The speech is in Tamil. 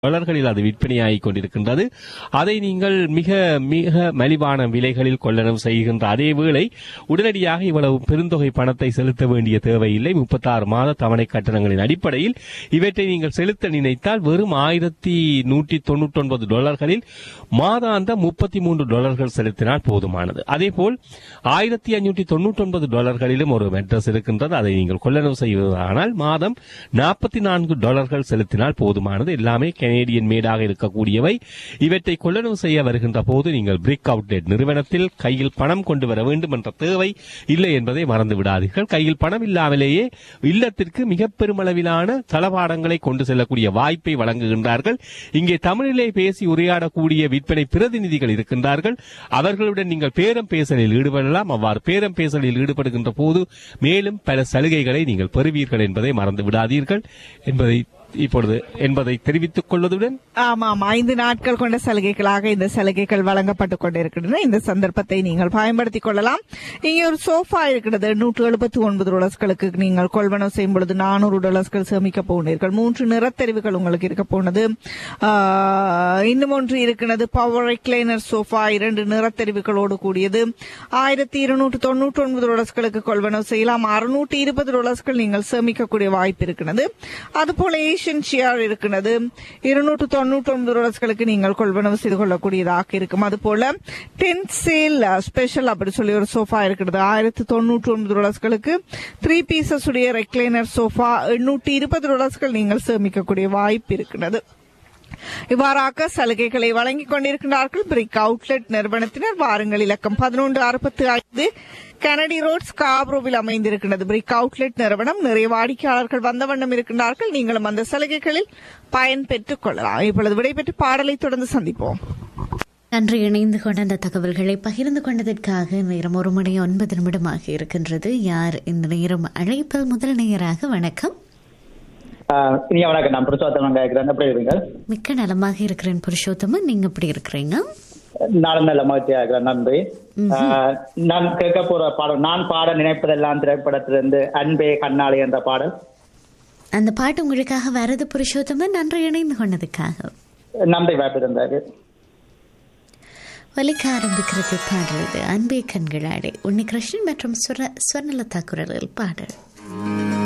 டாலர்களில் அது விற்பனையாகிக் கொண்டிருக்கின்றது அதை நீங்கள் மிக மிக மலிவான விலைகளில் கொள்ளளவு செய்கின்ற அதே வேளை உடனடியாக இவ்வளவு பெருந்தொகை பணத்தை செலுத்த வேண்டிய தேவையில்லை முப்பத்தாறு மாத தவணை கட்டணங்களின் அடிப்படையில் இவற்றை நீங்கள் செலுத்த நினைத்தால் வெறும் ஆயிரத்தி நூற்றி தொண்ணூற்றி ஒன்பது டாலர்களில் மாதாந்த முப்பத்தி மூன்று டாலர்கள் செலுத்தினால் போதுமானது அதேபோல் ஆயிரத்தி ஐநூற்றி தொண்ணூற்றி ஒன்பது டாலர்களிலும் ஒரு மெட்ரஸ் இருக்கின்றது அதை நீங்கள் கொள்ளளவு செய்வதானால் மாதம் நாற்பத்தி நான்கு டாலர்கள் செலுத்தினால் போதுமானது எல்லாமே கனேடியன் மேடாக இருக்கக்கூடியவை இவற்றை கொள்ளளவு செய்ய வருகின்ற போது நீங்கள் பிரிக் அவுட்லெட் நிறுவனத்தில் கையில் பணம் கொண்டு வர வேண்டும் என்ற தேவை இல்லை என்பதை மறந்து விடாதீர்கள் கையில் பணம் இல்லாமலேயே இல்லத்திற்கு மிக பெருமளவிலான தளபாடங்களை கொண்டு செல்லக்கூடிய வாய்ப்பை வழங்குகின்றார்கள் இங்கே தமிழிலே பேசி உரையாடக்கூடிய விற்பனை பிரதிநிதிகள் இருக்கின்றார்கள் அவர்களுடன் நீங்கள் பேரம் பேசலில் ஈடுபடலாம் அவ்வாறு பேரம் பேசலில் ஈடுபடுகின்ற போது மேலும் பல சலுகைகளை நீங்கள் பெறுவீர்கள் என்பதை மறந்து விடாதீர்கள் என்பதை இப்பொழுது என்பதை தெரிவித்துக் கொள்வதுடன் ஆமாம் ஐந்து நாட்கள் கொண்ட சலுகைகளாக இந்த சலுகைகள் வழங்கப்பட்டுக் கொண்டிருக்கின்றன இந்த சந்தர்ப்பத்தை நீங்கள் பயன்படுத்திக் கொள்ளலாம் இங்கே ஒரு சோஃபா இருக்கிறது நூற்று எழுபத்தி ஒன்பது டாலர்ஸ்களுக்கு நீங்கள் கொள்வனவு செய்யும் பொழுது நானூறு டாலர்ஸ்கள் சேமிக்க போனீர்கள் மூன்று நிறத்தெரிவுகள் உங்களுக்கு இருக்க போனது ஆஹ், இன்னும் ஒன்று இருக்கிறது பவர் ரெக்லைனர் சோஃபா இரண்டு நிறத்தெரிவுகளோடு கூடியது ஆயிரத்தி இருநூற்று தொண்ணூற்றி ஒன்பது டாலர்ஸ்களுக்கு கொள்வனவு செய்யலாம் அறுநூற்றி இருபது டாலர்ஸ்கள் நீங்கள் சேமிக்கக்கூடிய வாய்ப்பு இருக்கிறது அதுபோல ஏஷியன் ஷியர் இருக்கிறது இருநூற்று தொண்ணூற்றி ஒன்பது டாலர்ஸ்களுக்கு நீங்கள் கொள்வனவு செய்து கொள்ளக்கூடியதாக இருக்கும் அதுபோல டென் சேல் ஸ்பெஷல் அப்படி சொல்லி ஒரு சோஃபா இருக்கிறது ஆயிரத்தி தொண்ணூற்றி ஒன்பது டாலர்ஸ்களுக்கு த்ரீ பீசஸ் உடைய ரெக்லைனர் சோஃபா எண்ணூற்றி இருபது டாலர்ஸ்கள் நீங்கள் சேமிக்கக்கூடிய வாய்ப்பு இருக்கிறது இவ்வாறாக சலுகைகளை வழங்கிக் கொண்டிருக்கிறார்கள் பிரிக் அவுட்லெட் நிறுவனத்தினர் வாருங்கள் இலக்கம் பதினொன்று அறுபத்தி ஐந்து கனடி ரோட் ஸ்காப்ரோவில் அமைந்திருக்கிறது பிரிக் அவுட்லெட் நிறுவனம் நிறைய வாடிக்கையாளர்கள் வந்த வண்ணம் இருக்கின்றார்கள் நீங்களும் அந்த சலுகைகளில் பயன் பெற்றுக் கொள்ளலாம் இப்பொழுது விடைபெற்று பாடலை தொடர்ந்து சந்திப்போம் நன்றி இணைந்து கொண்ட அந்த தகவல்களை பகிர்ந்து கொண்டதற்காக நேரம் ஒரு மணி ஒன்பது நிமிடமாக இருக்கின்றது யார் இந்த நேரம் அழைப்பில் முதல் நேயராக வணக்கம் ஆஹ் இனிய வணக்கம் நான் புருஷோத்தமன் கேட்கிறேன் எப்படி இருக்கீங்க மிக்க நலமாக இருக்கிறேன் புருஷோத்தமன் நீங்க எப்படி இருக்கிறீங்க நானும் நல்ல மகிழ்ச்சியா இருக்கிறேன் நன்றி ஆஹ் நான் கேட்க போற பாடம் நான் பாட நினைப்பதெல்லாம் திரைப்படத்திலிருந்து அன்பே கண்ணாளி என்ற பாடல் அந்த பாட்டு உங்களுக்காக வரது புருஷோத்தமன் நன்றி இணைந்து கொண்டதுக்காக நன்றி வாய்ப்பு இருந்தாரு வலிக்க ஆரம்பிக்கிறது பாடல் இது அன்பே கண்களாடே உன்னிகிருஷ்ணன் மற்றும் சுர- சுவர்ணலதா குரலில் பாடல்